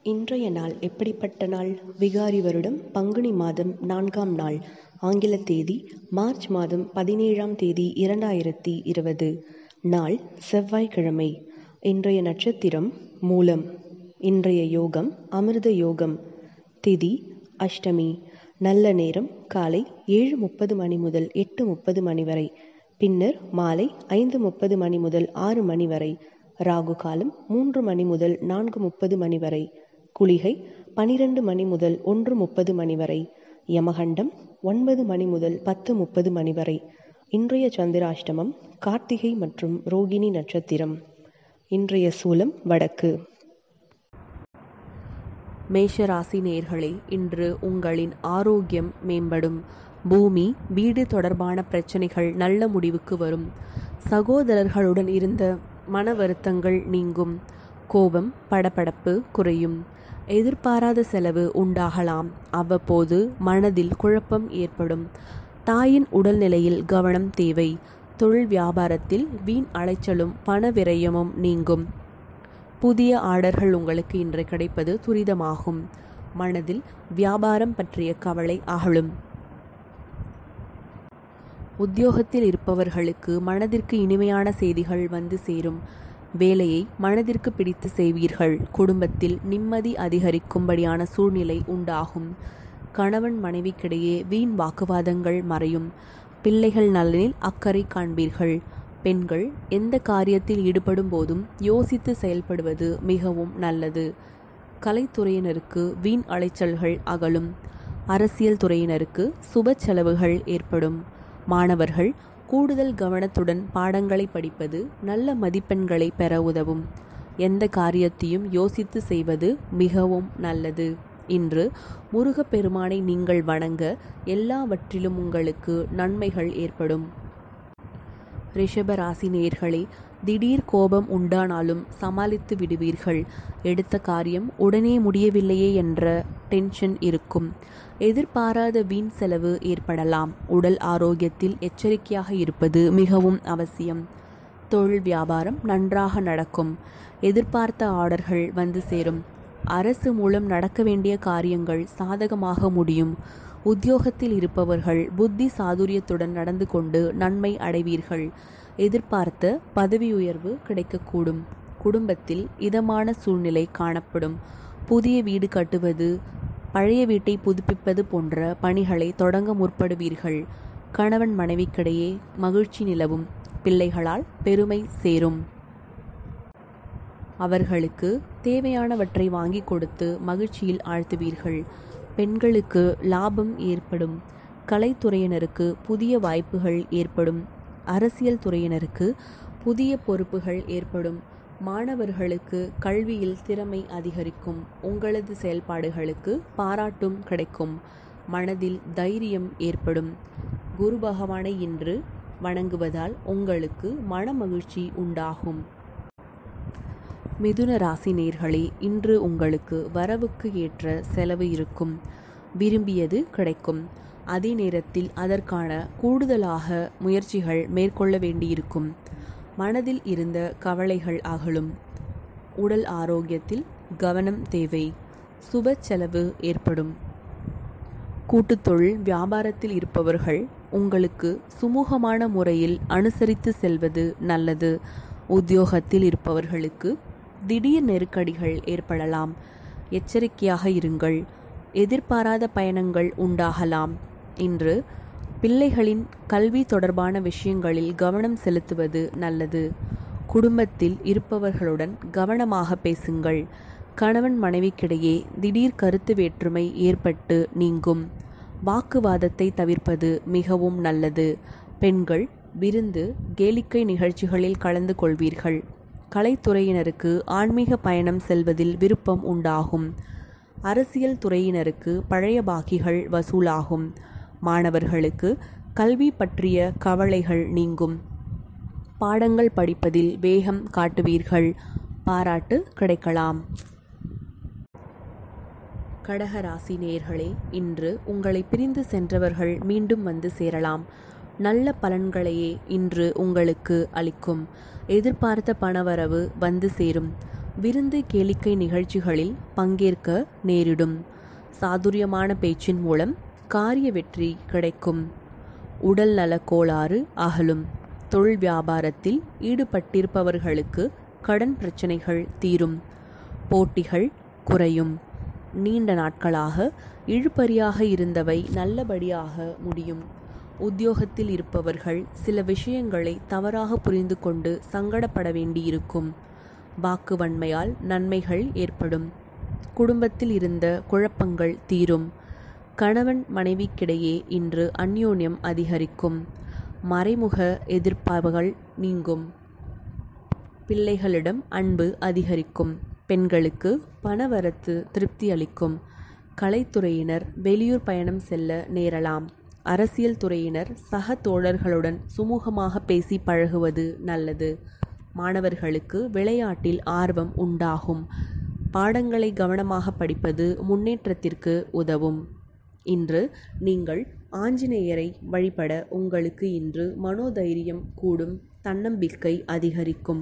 இன்றைய நாள் எப்படிப்பட்ட நாள் விகாரி வருடம் பங்குனி மாதம் நான்காம் நாள் ஆங்கில தேதி மார்ச் மாதம் பதினேழாம் தேதி இரண்டாயிரத்தி இருபது நாள் செவ்வாய்க்கிழமை இன்றைய நட்சத்திரம் மூலம் இன்றைய யோகம் அமிர்த யோகம் திதி அஷ்டமி நல்ல நேரம் காலை ஏழு முப்பது மணி முதல் எட்டு முப்பது மணி வரை பின்னர் மாலை ஐந்து முப்பது மணி முதல் ஆறு மணி வரை ராகு காலம் மூன்று மணி முதல் நான்கு முப்பது மணி வரை குளிகை பனிரெண்டு மணி முதல் ஒன்று முப்பது மணி வரை யமகண்டம் ஒன்பது மணி முதல் பத்து முப்பது மணி வரை இன்றைய சந்திராஷ்டமம் கார்த்திகை மற்றும் ரோகிணி நட்சத்திரம் இன்றைய சூலம் வடக்கு மேஷராசி நேர்களே இன்று உங்களின் ஆரோக்கியம் மேம்படும் பூமி வீடு தொடர்பான பிரச்சனைகள் நல்ல முடிவுக்கு வரும் சகோதரர்களுடன் இருந்த மன வருத்தங்கள் நீங்கும் கோபம் படபடப்பு குறையும் எதிர்பாராத செலவு உண்டாகலாம் அவ்வப்போது மனதில் குழப்பம் ஏற்படும் தாயின் உடல்நிலையில் கவனம் தேவை தொழில் வியாபாரத்தில் வீண் அலைச்சலும் பண விரயமும் நீங்கும் புதிய ஆர்டர்கள் உங்களுக்கு இன்று கிடைப்பது துரிதமாகும் மனதில் வியாபாரம் பற்றிய கவலை அகலும் உத்தியோகத்தில் இருப்பவர்களுக்கு மனதிற்கு இனிமையான செய்திகள் வந்து சேரும் வேலையை மனதிற்கு பிடித்து செய்வீர்கள் குடும்பத்தில் நிம்மதி அதிகரிக்கும்படியான சூழ்நிலை உண்டாகும் கணவன் மனைவிக்கிடையே வீண் வாக்குவாதங்கள் மறையும் பிள்ளைகள் நலனில் அக்கறை காண்பீர்கள் பெண்கள் எந்த காரியத்தில் ஈடுபடும் போதும் யோசித்து செயல்படுவது மிகவும் நல்லது கலைத்துறையினருக்கு வீண் அலைச்சல்கள் அகலும் அரசியல் துறையினருக்கு சுப செலவுகள் ஏற்படும் மாணவர்கள் கூடுதல் கவனத்துடன் பாடங்களை படிப்பது நல்ல மதிப்பெண்களை பெற உதவும் எந்த காரியத்தையும் யோசித்து செய்வது மிகவும் நல்லது இன்று முருகப்பெருமானை நீங்கள் வணங்க எல்லாவற்றிலும் உங்களுக்கு நன்மைகள் ஏற்படும் ரிஷபராசி நேர்களே திடீர் கோபம் உண்டானாலும் சமாளித்து விடுவீர்கள் எடுத்த காரியம் உடனே முடியவில்லையே என்ற டென்ஷன் இருக்கும் எதிர்பாராத வீண் செலவு ஏற்படலாம் உடல் ஆரோக்கியத்தில் எச்சரிக்கையாக இருப்பது மிகவும் அவசியம் தொழில் வியாபாரம் நன்றாக நடக்கும் எதிர்பார்த்த ஆர்டர்கள் வந்து சேரும் அரசு மூலம் நடக்க வேண்டிய காரியங்கள் சாதகமாக முடியும் உத்தியோகத்தில் இருப்பவர்கள் புத்தி சாதுரியத்துடன் நடந்து கொண்டு நன்மை அடைவீர்கள் எதிர்பார்த்த பதவி உயர்வு கிடைக்கக்கூடும் குடும்பத்தில் இதமான சூழ்நிலை காணப்படும் புதிய வீடு கட்டுவது பழைய வீட்டை புதுப்பிப்பது போன்ற பணிகளை தொடங்க முற்படுவீர்கள் கணவன் மனைவிக்கிடையே மகிழ்ச்சி நிலவும் பிள்ளைகளால் பெருமை சேரும் அவர்களுக்கு தேவையானவற்றை வாங்கி கொடுத்து மகிழ்ச்சியில் ஆழ்த்துவீர்கள் பெண்களுக்கு லாபம் ஏற்படும் கலைத்துறையினருக்கு புதிய வாய்ப்புகள் ஏற்படும் அரசியல் துறையினருக்கு புதிய பொறுப்புகள் ஏற்படும் மாணவர்களுக்கு கல்வியில் திறமை அதிகரிக்கும் உங்களது செயல்பாடுகளுக்கு பாராட்டும் கிடைக்கும் மனதில் தைரியம் ஏற்படும் குரு பகவானை இன்று வணங்குவதால் உங்களுக்கு மன மகிழ்ச்சி உண்டாகும் மிதுன ராசி நேர்களே இன்று உங்களுக்கு வரவுக்கு ஏற்ற செலவு இருக்கும் விரும்பியது கிடைக்கும் அதே நேரத்தில் அதற்கான கூடுதலாக முயற்சிகள் மேற்கொள்ள வேண்டியிருக்கும் மனதில் இருந்த கவலைகள் அகலும் உடல் ஆரோக்கியத்தில் கவனம் தேவை சுப செலவு ஏற்படும் கூட்டுத் தொழில் வியாபாரத்தில் இருப்பவர்கள் உங்களுக்கு சுமூகமான முறையில் அனுசரித்து செல்வது நல்லது உத்தியோகத்தில் இருப்பவர்களுக்கு திடீர் நெருக்கடிகள் ஏற்படலாம் எச்சரிக்கையாக இருங்கள் எதிர்பாராத பயணங்கள் உண்டாகலாம் இன்று பிள்ளைகளின் கல்வி தொடர்பான விஷயங்களில் கவனம் செலுத்துவது நல்லது குடும்பத்தில் இருப்பவர்களுடன் கவனமாக பேசுங்கள் கணவன் மனைவிக்கிடையே திடீர் கருத்து வேற்றுமை ஏற்பட்டு நீங்கும் வாக்குவாதத்தை தவிர்ப்பது மிகவும் நல்லது பெண்கள் விருந்து கேளிக்கை நிகழ்ச்சிகளில் கலந்து கொள்வீர்கள் கலைத்துறையினருக்கு ஆன்மீக பயணம் செல்வதில் விருப்பம் உண்டாகும் அரசியல் துறையினருக்கு பழைய பாக்கிகள் வசூலாகும் மாணவர்களுக்கு கல்வி பற்றிய கவலைகள் நீங்கும் பாடங்கள் படிப்பதில் வேகம் காட்டுவீர்கள் பாராட்டு கிடைக்கலாம் கடகராசி நேர்களே இன்று உங்களை பிரிந்து சென்றவர்கள் மீண்டும் வந்து சேரலாம் நல்ல பலன்களையே இன்று உங்களுக்கு அளிக்கும் எதிர்பார்த்த பணவரவு வந்து சேரும் விருந்து கேளிக்கை நிகழ்ச்சிகளில் பங்கேற்க நேரிடும் சாதுரியமான பேச்சின் மூலம் காரிய வெற்றி கிடைக்கும் உடல் நலக் கோளாறு அகலும் தொழில் வியாபாரத்தில் ஈடுபட்டிருப்பவர்களுக்கு கடன் பிரச்சனைகள் தீரும் போட்டிகள் குறையும் நீண்ட நாட்களாக இழுபறியாக இருந்தவை நல்லபடியாக முடியும் உத்தியோகத்தில் இருப்பவர்கள் சில விஷயங்களை தவறாக புரிந்து கொண்டு சங்கடப்பட வேண்டியிருக்கும் வாக்கு வன்மையால் நன்மைகள் ஏற்படும் குடும்பத்தில் இருந்த குழப்பங்கள் தீரும் கணவன் மனைவிக்கிடையே இன்று அந்யோன்யம் அதிகரிக்கும் மறைமுக எதிர்ப்பார்கள் நீங்கும் பிள்ளைகளிடம் அன்பு அதிகரிக்கும் பெண்களுக்கு பணவரத்து திருப்தி அளிக்கும் கலைத்துறையினர் வெளியூர் பயணம் செல்ல நேரலாம் அரசியல் துறையினர் சக தோழர்களுடன் சுமூகமாக பேசி பழகுவது நல்லது மாணவர்களுக்கு விளையாட்டில் ஆர்வம் உண்டாகும் பாடங்களை கவனமாக படிப்பது முன்னேற்றத்திற்கு உதவும் இன்று நீங்கள் ஆஞ்சநேயரை வழிபட உங்களுக்கு இன்று மனோதைரியம் கூடும் தன்னம்பிக்கை அதிகரிக்கும்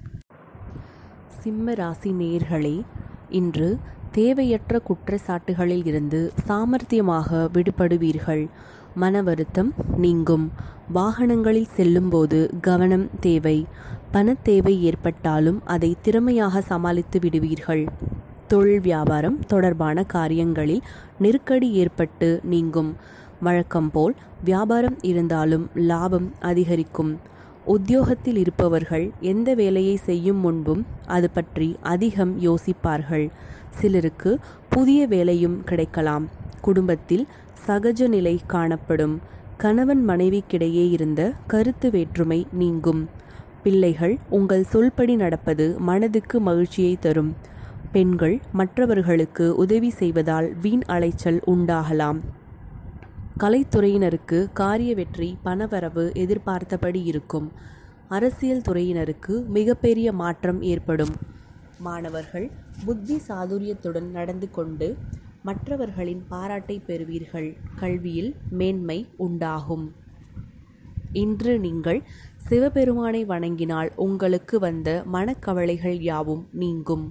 சிம்ம ராசி நேயர்களே இன்று தேவையற்ற குற்றச்சாட்டுகளில் இருந்து சாமர்த்தியமாக விடுபடுவீர்கள் மன வருத்தம் நீங்கும் வாகனங்களில் செல்லும்போது கவனம் தேவை பணத்தேவை ஏற்பட்டாலும் அதை திறமையாக சமாளித்து விடுவீர்கள் தொழில் வியாபாரம் தொடர்பான காரியங்களில் நெருக்கடி ஏற்பட்டு நீங்கும் வழக்கம் போல் வியாபாரம் இருந்தாலும் லாபம் அதிகரிக்கும் உத்தியோகத்தில் இருப்பவர்கள் எந்த வேலையை செய்யும் முன்பும் அது பற்றி அதிகம் யோசிப்பார்கள் சிலருக்கு புதிய வேலையும் கிடைக்கலாம் குடும்பத்தில் சகஜ நிலை காணப்படும் கணவன் மனைவிக்கிடையே இருந்த கருத்து வேற்றுமை நீங்கும் பிள்ளைகள் உங்கள் சொல்படி நடப்பது மனதுக்கு மகிழ்ச்சியை தரும் பெண்கள் மற்றவர்களுக்கு உதவி செய்வதால் வீண் அலைச்சல் உண்டாகலாம் கலைத்துறையினருக்கு காரிய வெற்றி பணவரவு எதிர்பார்த்தபடி இருக்கும் அரசியல் துறையினருக்கு மிகப்பெரிய மாற்றம் ஏற்படும் மாணவர்கள் புத்தி சாதுரியத்துடன் நடந்து கொண்டு மற்றவர்களின் பாராட்டை பெறுவீர்கள் கல்வியில் மேன்மை உண்டாகும் இன்று நீங்கள் சிவபெருமானை வணங்கினால் உங்களுக்கு வந்த மனக்கவலைகள் யாவும் நீங்கும்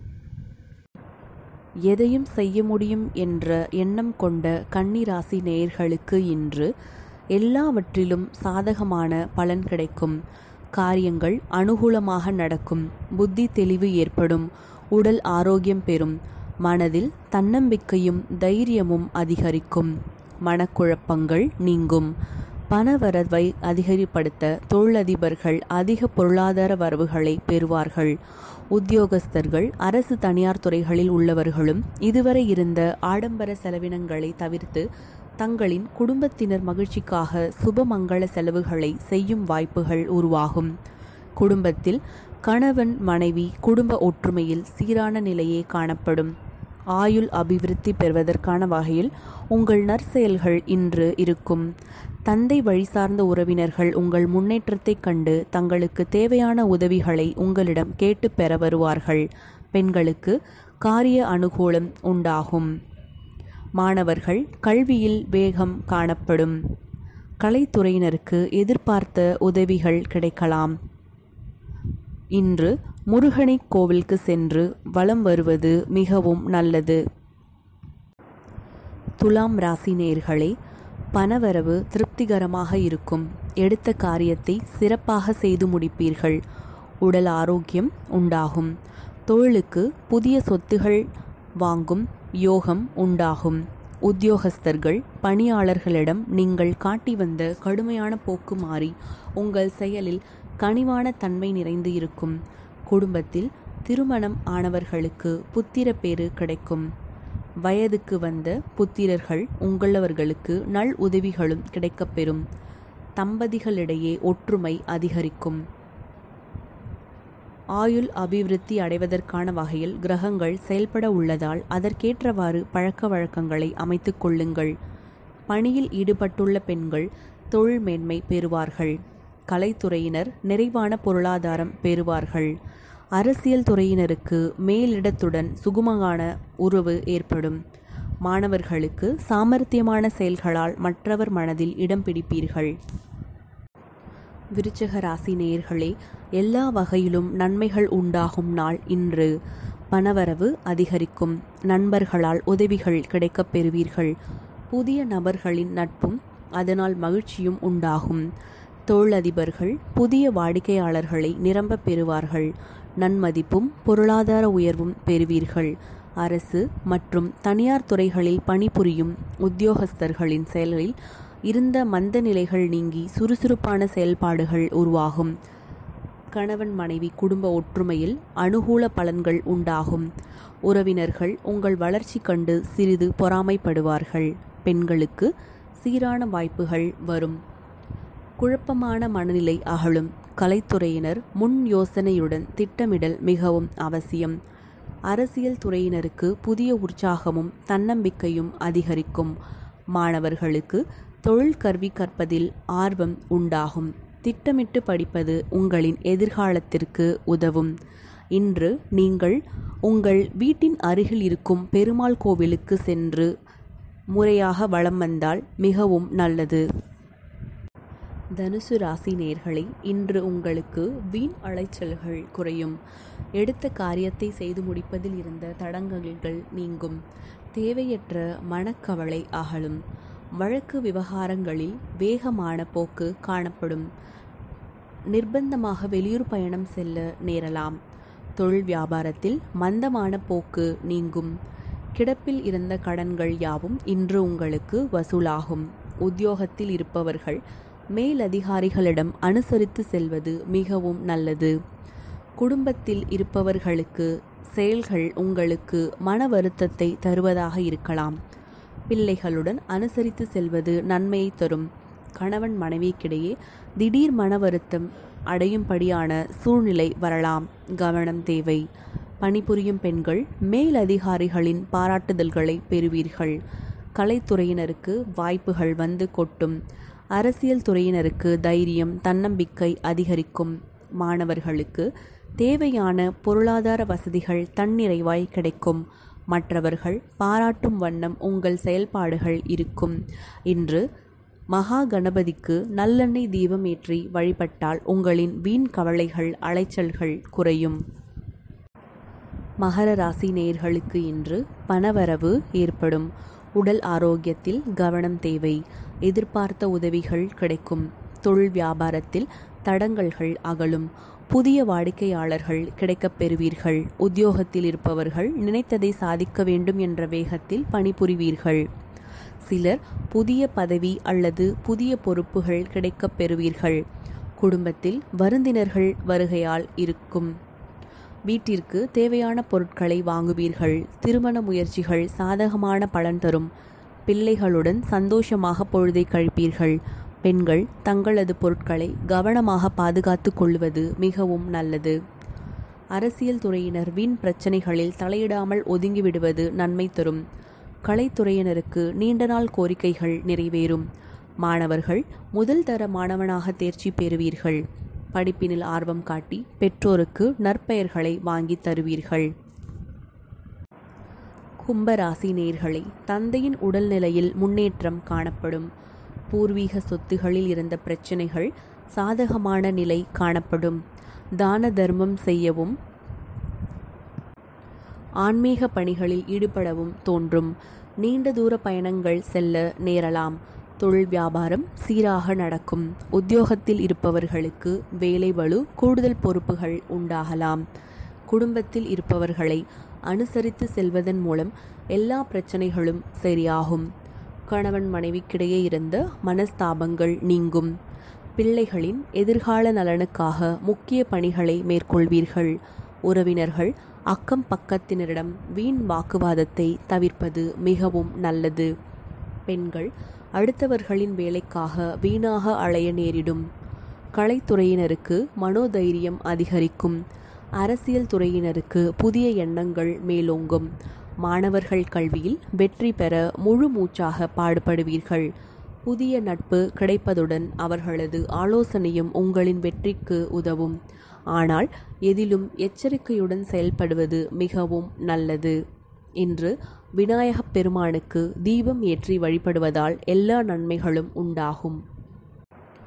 எதையும் செய்ய முடியும் என்ற எண்ணம் கொண்ட கன்னிராசி நேயர்களுக்கு இன்று எல்லாவற்றிலும் சாதகமான பலன் கிடைக்கும் காரியங்கள் அனுகூலமாக நடக்கும் புத்தி தெளிவு ஏற்படும் உடல் ஆரோக்கியம் பெறும் மனதில் தன்னம்பிக்கையும் தைரியமும் அதிகரிக்கும் மனக்குழப்பங்கள் நீங்கும் பணவரவை அதிகரிப்படுத்த தொழிலதிபர்கள் அதிக பொருளாதார வரவுகளை பெறுவார்கள் உத்தியோகஸ்தர்கள் அரசு தனியார் துறைகளில் உள்ளவர்களும் இதுவரை இருந்த ஆடம்பர செலவினங்களை தவிர்த்து தங்களின் குடும்பத்தினர் மகிழ்ச்சிக்காக சுபமங்கள செலவுகளை செய்யும் வாய்ப்புகள் உருவாகும் குடும்பத்தில் கணவன் மனைவி குடும்ப ஒற்றுமையில் சீரான நிலையே காணப்படும் ஆயுள் அபிவிருத்தி பெறுவதற்கான வகையில் உங்கள் நற்செயல்கள் இன்று இருக்கும் தந்தை வழி சார்ந்த உறவினர்கள் உங்கள் முன்னேற்றத்தைக் கண்டு தங்களுக்கு தேவையான உதவிகளை உங்களிடம் கேட்டு பெற வருவார்கள் பெண்களுக்கு காரிய அனுகூலம் உண்டாகும் மாணவர்கள் கல்வியில் வேகம் காணப்படும் கலைத்துறையினருக்கு எதிர்பார்த்த உதவிகள் கிடைக்கலாம் இன்று முருகனை கோவிலுக்கு சென்று வலம் வருவது மிகவும் நல்லது துலாம் ராசி நேர்களே பணவரவு திருப்திகரமாக இருக்கும் எடுத்த காரியத்தை சிறப்பாக செய்து முடிப்பீர்கள் உடல் ஆரோக்கியம் உண்டாகும் தொழிலுக்கு புதிய சொத்துகள் வாங்கும் யோகம் உண்டாகும் உத்தியோகஸ்தர்கள் பணியாளர்களிடம் நீங்கள் காட்டி வந்த கடுமையான போக்கு மாறி உங்கள் செயலில் கனிவான தன்மை நிறைந்து இருக்கும் குடும்பத்தில் திருமணம் ஆனவர்களுக்கு புத்திர பேறு கிடைக்கும் வயதுக்கு வந்த புத்திரர்கள் உங்களவர்களுக்கு நல் உதவிகளும் கிடைக்கப்பெறும் தம்பதிகளிடையே ஒற்றுமை அதிகரிக்கும் ஆயுள் அபிவிருத்தி அடைவதற்கான வகையில் கிரகங்கள் செயல்பட உள்ளதால் அதற்கேற்றவாறு பழக்க வழக்கங்களை அமைத்துக் கொள்ளுங்கள் பணியில் ஈடுபட்டுள்ள பெண்கள் தொழில் மேன்மை பெறுவார்கள் கலைத்துறையினர் நிறைவான பொருளாதாரம் பெறுவார்கள் அரசியல் துறையினருக்கு மேலிடத்துடன் சுகுமமான உறவு ஏற்படும் மாணவர்களுக்கு சாமர்த்தியமான செயல்களால் மற்றவர் மனதில் இடம் பிடிப்பீர்கள் விருச்சக ராசி நேயர்களே எல்லா வகையிலும் நன்மைகள் உண்டாகும் நாள் இன்று பணவரவு அதிகரிக்கும் நண்பர்களால் உதவிகள் கிடைக்கப் பெறுவீர்கள் புதிய நபர்களின் நட்பும் அதனால் மகிழ்ச்சியும் உண்டாகும் தொழிலதிபர்கள் புதிய வாடிக்கையாளர்களை நிரம்பப் பெறுவார்கள் நன்மதிப்பும் பொருளாதார உயர்வும் பெறுவீர்கள் அரசு மற்றும் தனியார் துறைகளில் பணிபுரியும் உத்தியோகஸ்தர்களின் செயல்களில் இருந்த மந்த நிலைகள் நீங்கி சுறுசுறுப்பான செயல்பாடுகள் உருவாகும் கணவன் மனைவி குடும்ப ஒற்றுமையில் அனுகூல பலன்கள் உண்டாகும் உறவினர்கள் உங்கள் வளர்ச்சி கண்டு சிறிது பொறாமைப்படுவார்கள் பெண்களுக்கு சீரான வாய்ப்புகள் வரும் குழப்பமான மனநிலை அகலும் கலைத்துறையினர் முன் யோசனையுடன் திட்டமிடல் மிகவும் அவசியம் அரசியல் துறையினருக்கு புதிய உற்சாகமும் தன்னம்பிக்கையும் அதிகரிக்கும் மாணவர்களுக்கு தொழில் கல்வி கற்பதில் ஆர்வம் உண்டாகும் திட்டமிட்டு படிப்பது உங்களின் எதிர்காலத்திற்கு உதவும் இன்று நீங்கள் உங்கள் வீட்டின் அருகில் இருக்கும் பெருமாள் கோவிலுக்கு சென்று முறையாக வலம் வந்தால் மிகவும் நல்லது தனுசு ராசி நேர்களை இன்று உங்களுக்கு வீண் அலைச்சல்கள் குறையும் எடுத்த காரியத்தை செய்து முடிப்பதில் இருந்த தடங்கல்கள் நீங்கும் தேவையற்ற மனக்கவலை அகலும் வழக்கு விவகாரங்களில் வேகமான போக்கு காணப்படும் நிர்பந்தமாக வெளியூர் பயணம் செல்ல நேரலாம் தொழில் வியாபாரத்தில் மந்தமான போக்கு நீங்கும் கிடப்பில் இருந்த கடன்கள் யாவும் இன்று உங்களுக்கு வசூலாகும் உத்தியோகத்தில் இருப்பவர்கள் மேலதிகாரிகளிடம் அனுசரித்து செல்வது மிகவும் நல்லது குடும்பத்தில் இருப்பவர்களுக்கு செயல்கள் உங்களுக்கு மன வருத்தத்தை தருவதாக இருக்கலாம் பிள்ளைகளுடன் அனுசரித்து செல்வது நன்மையை தரும் கணவன் மனைவிக்கிடையே திடீர் மன வருத்தம் அடையும்படியான சூழ்நிலை வரலாம் கவனம் தேவை பணிபுரியும் பெண்கள் மேலதிகாரிகளின் பாராட்டுதல்களை பெறுவீர்கள் கலைத்துறையினருக்கு வாய்ப்புகள் வந்து கொட்டும் அரசியல் துறையினருக்கு தைரியம் தன்னம்பிக்கை அதிகரிக்கும் மாணவர்களுக்கு தேவையான பொருளாதார வசதிகள் தன்னிறைவாய் கிடைக்கும் மற்றவர்கள் பாராட்டும் வண்ணம் உங்கள் செயல்பாடுகள் இருக்கும் இன்று மகா கணபதிக்கு நல்லெண்ணெய் தீபம் ஏற்றி வழிபட்டால் உங்களின் வீண் கவலைகள் அலைச்சல்கள் குறையும் மகர ராசி நேயர்களுக்கு இன்று பணவரவு ஏற்படும் உடல் ஆரோக்கியத்தில் கவனம் தேவை எதிர்பார்த்த உதவிகள் கிடைக்கும் தொழில் வியாபாரத்தில் தடங்கல்கள் அகலும் புதிய வாடிக்கையாளர்கள் கிடைக்கப் பெறுவீர்கள் உத்தியோகத்தில் இருப்பவர்கள் நினைத்ததை சாதிக்க வேண்டும் என்ற வேகத்தில் பணிபுரிவீர்கள் சிலர் புதிய பதவி அல்லது புதிய பொறுப்புகள் கிடைக்கப் பெறுவீர்கள் குடும்பத்தில் வருந்தினர்கள் வருகையால் இருக்கும் வீட்டிற்கு தேவையான பொருட்களை வாங்குவீர்கள் திருமண முயற்சிகள் சாதகமான பலன் தரும் பிள்ளைகளுடன் சந்தோஷமாக பொழுதை கழிப்பீர்கள் பெண்கள் தங்களது பொருட்களை கவனமாக பாதுகாத்து கொள்வது மிகவும் நல்லது அரசியல் துறையினர் வீண் பிரச்சனைகளில் தலையிடாமல் ஒதுங்கிவிடுவது நன்மை தரும் கலைத்துறையினருக்கு நீண்ட நாள் கோரிக்கைகள் நிறைவேறும் மாணவர்கள் முதல் தர மாணவனாக தேர்ச்சி பெறுவீர்கள் படிப்பினில் ஆர்வம் காட்டி பெற்றோருக்கு நற்பெயர்களை வாங்கி தருவீர்கள் கும்பராசி நேர்களை தந்தையின் உடல்நிலையில் முன்னேற்றம் காணப்படும் பூர்வீக சொத்துகளில் இருந்த பிரச்சனைகள் சாதகமான நிலை காணப்படும் தான தர்மம் செய்யவும் ஆன்மீக பணிகளில் ஈடுபடவும் தோன்றும் நீண்ட தூர பயணங்கள் செல்ல நேரலாம் தொழில் வியாபாரம் சீராக நடக்கும் உத்தியோகத்தில் இருப்பவர்களுக்கு வேலை வலு கூடுதல் பொறுப்புகள் உண்டாகலாம் குடும்பத்தில் இருப்பவர்களை அனுசரித்து செல்வதன் மூலம் எல்லா பிரச்சனைகளும் சரியாகும் கணவன் மனைவிக்கிடையே இருந்த மனஸ்தாபங்கள் நீங்கும் பிள்ளைகளின் எதிர்கால நலனுக்காக முக்கிய பணிகளை மேற்கொள்வீர்கள் உறவினர்கள் அக்கம் பக்கத்தினரிடம் வீண் வாக்குவாதத்தை தவிர்ப்பது மிகவும் நல்லது பெண்கள் அடுத்தவர்களின் வேலைக்காக வீணாக அலைய நேரிடும் கலைத்துறையினருக்கு மனோதைரியம் அதிகரிக்கும் அரசியல் துறையினருக்கு புதிய எண்ணங்கள் மேலோங்கும் மாணவர்கள் கல்வியில் வெற்றி பெற முழு மூச்சாக பாடுபடுவீர்கள் புதிய நட்பு கிடைப்பதுடன் அவர்களது ஆலோசனையும் உங்களின் வெற்றிக்கு உதவும் ஆனால் எதிலும் எச்சரிக்கையுடன் செயல்படுவது மிகவும் நல்லது இன்று விநாயகப் பெருமானுக்கு தீபம் ஏற்றி வழிபடுவதால் எல்லா நன்மைகளும் உண்டாகும்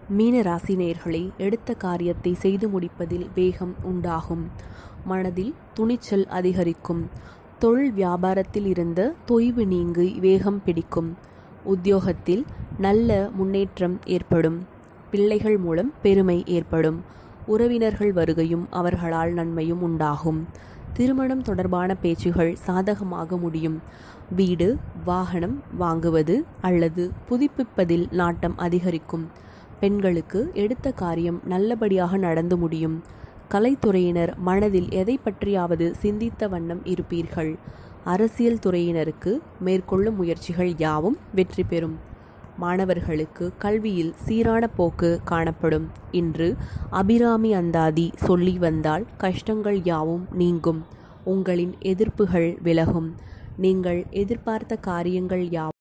மீன ராசினியர்களே எடுத்த காரியத்தை செய்து முடிப்பதில் வேகம் உண்டாகும் மனதில் துணிச்சல் அதிகரிக்கும் தொழில் வியாபாரத்தில் இருந்த தொய்வு நீங்கி வேகம் பிடிக்கும் உத்தியோகத்தில் நல்ல முன்னேற்றம் ஏற்படும் பிள்ளைகள் மூலம் பெருமை ஏற்படும் உறவினர்கள் வருகையும் அவர்களால் நன்மையும் உண்டாகும் திருமணம் தொடர்பான பேச்சுகள் சாதகமாக முடியும் வீடு வாகனம் வாங்குவது அல்லது புதுப்பிப்பதில் நாட்டம் அதிகரிக்கும் பெண்களுக்கு எடுத்த காரியம் நல்லபடியாக நடந்து முடியும் கலைத்துறையினர் மனதில் எதை பற்றியாவது சிந்தித்த வண்ணம் இருப்பீர்கள் அரசியல் துறையினருக்கு மேற்கொள்ளும் முயற்சிகள் யாவும் வெற்றி பெறும் மாணவர்களுக்கு கல்வியில் சீரான போக்கு காணப்படும் இன்று அபிராமி அந்தாதி சொல்லி வந்தால் கஷ்டங்கள் யாவும் நீங்கும் உங்களின் எதிர்ப்புகள் விலகும் நீங்கள் எதிர்பார்த்த காரியங்கள் யாவும்